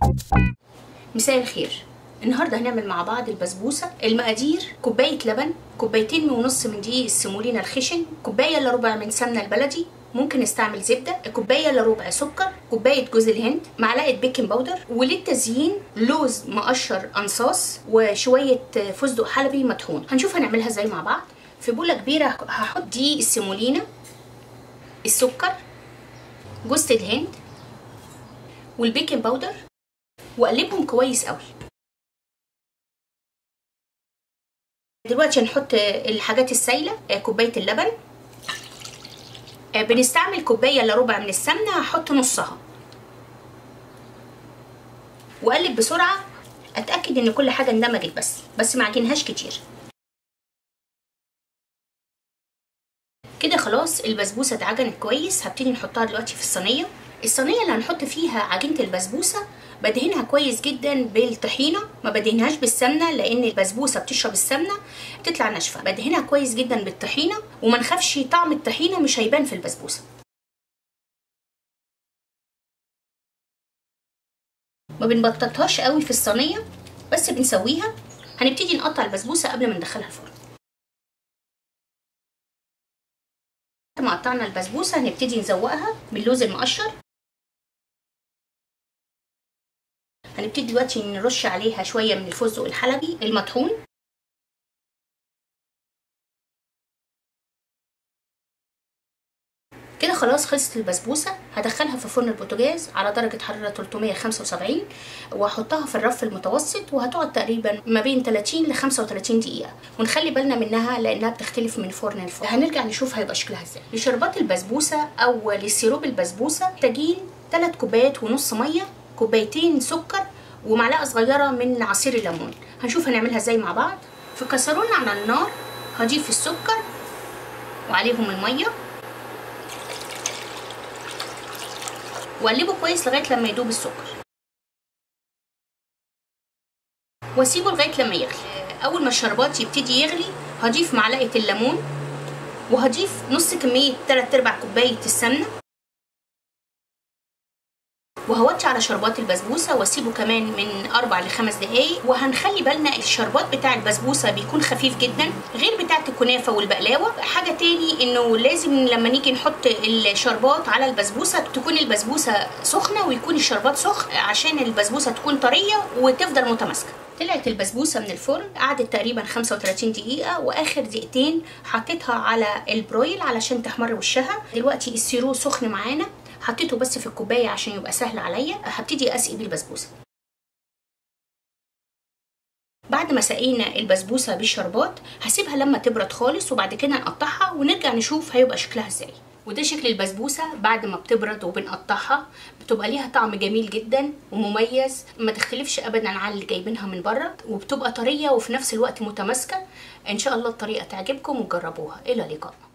مساء الخير النهارده هنعمل مع بعض البسبوسه المقادير كوبايه لبن كوبايتين ونص من دقيق السيمولينا الخشن كوبايه الا ربع من سمنه البلدي ممكن نستعمل زبده كوبايه الا ربع سكر كوبايه جوز الهند معلقه بيكنج باودر وللتزيين لوز مقشر انصاص وشويه فستق حلبي مطحون هنشوف هنعملها ازاي مع بعض في بوله كبيره هحط دقيق السيمولينا السكر جوز الهند والبيكنج باودر واقلبهم كويس قوي دلوقتي هنحط الحاجات السايله كوبايه اللبن بنستعمل كوبايه الا ربع من السمنه هحط نصها واقلب بسرعه اتاكد ان كل حاجه اندمجت بس بس ما عجنهاش كتير كده خلاص البسبوسه اتعجنت كويس هبتدي نحطها دلوقتي في الصينيه الصينيه اللي هنحط فيها عجينه البسبوسه بدهنها كويس جدا بالطحينه ما بدهنهاش بالسمنه لان البسبوسه بتشرب السمنه بتطلع ناشفه بدهنها كويس جدا بالطحينه وما نخافش طعم الطحينه مش هيبان في البسبوسه ما بنبططهاش قوي في الصينيه بس بنسويها هنبتدي نقطع البسبوسه قبل ما ندخلها الفرن ما قطعنا البسبوسه هنبتدي نزوقها باللوز المقشر هنبتدي دلوقتي نرش عليها شويه من الفستق الحلبي المطحون كده خلاص خلصت البسبوسه هدخلها في فرن البوتاجاز على درجه حراره 375 واحطها في الرف المتوسط وهتقعد تقريبا ما بين 30 ل 35 دقيقه ونخلي بالنا منها لانها بتختلف من فرن لفرن هنرجع نشوف هيبقى شكلها ازاي لشربات البسبوسه او للسيروب البسبوسه محتاجين 3 كوبايات ونص ميه كوبايتين سكر ومعلقه صغيره من عصير الليمون هنشوف هنعملها ازاي مع بعض في كسرونه على النار هضيف السكر وعليهم الميه واقلبه كويس لغايه لما يدوب السكر واسيبه لغايه لما يغلي اول ما الشربات يبتدي يغلي هضيف معلقه الليمون وهضيف نص كميه 3 ارباع كوبايه السمنه وهوطي على شربات البسبوسه واسيبه كمان من اربع لخمس دقايق وهنخلي بالنا الشربات بتاع البسبوسه بيكون خفيف جدا غير بتاعه الكنافه والبقلاوه حاجه تاني انه لازم لما نيجي نحط الشربات على البسبوسه تكون البسبوسه سخنه ويكون الشربات سخن عشان البسبوسه تكون طريه وتفضل متماسكه طلعت البسبوسه من الفرن قعدت تقريبا 35 دقيقه واخر دقيقتين حطيتها على البرويل علشان تحمر وشها دلوقتي السيرو سخن معانا حطيته بس في الكوبايه عشان يبقى سهل عليا هبتدي اسقي بيه البسبوسه بعد ما سقينا البسبوسه بالشربات هسيبها لما تبرد خالص وبعد كده نقطعها ونرجع نشوف هيبقى شكلها ازاي وده شكل البسبوسه بعد ما بتبرد وبنقطعها بتبقى ليها طعم جميل جدا ومميز ما تختلفش ابدا عن اللي جايبينها من بره وبتبقى طريه وفي نفس الوقت متماسكه ان شاء الله الطريقه تعجبكم وتجربوها الى اللقاء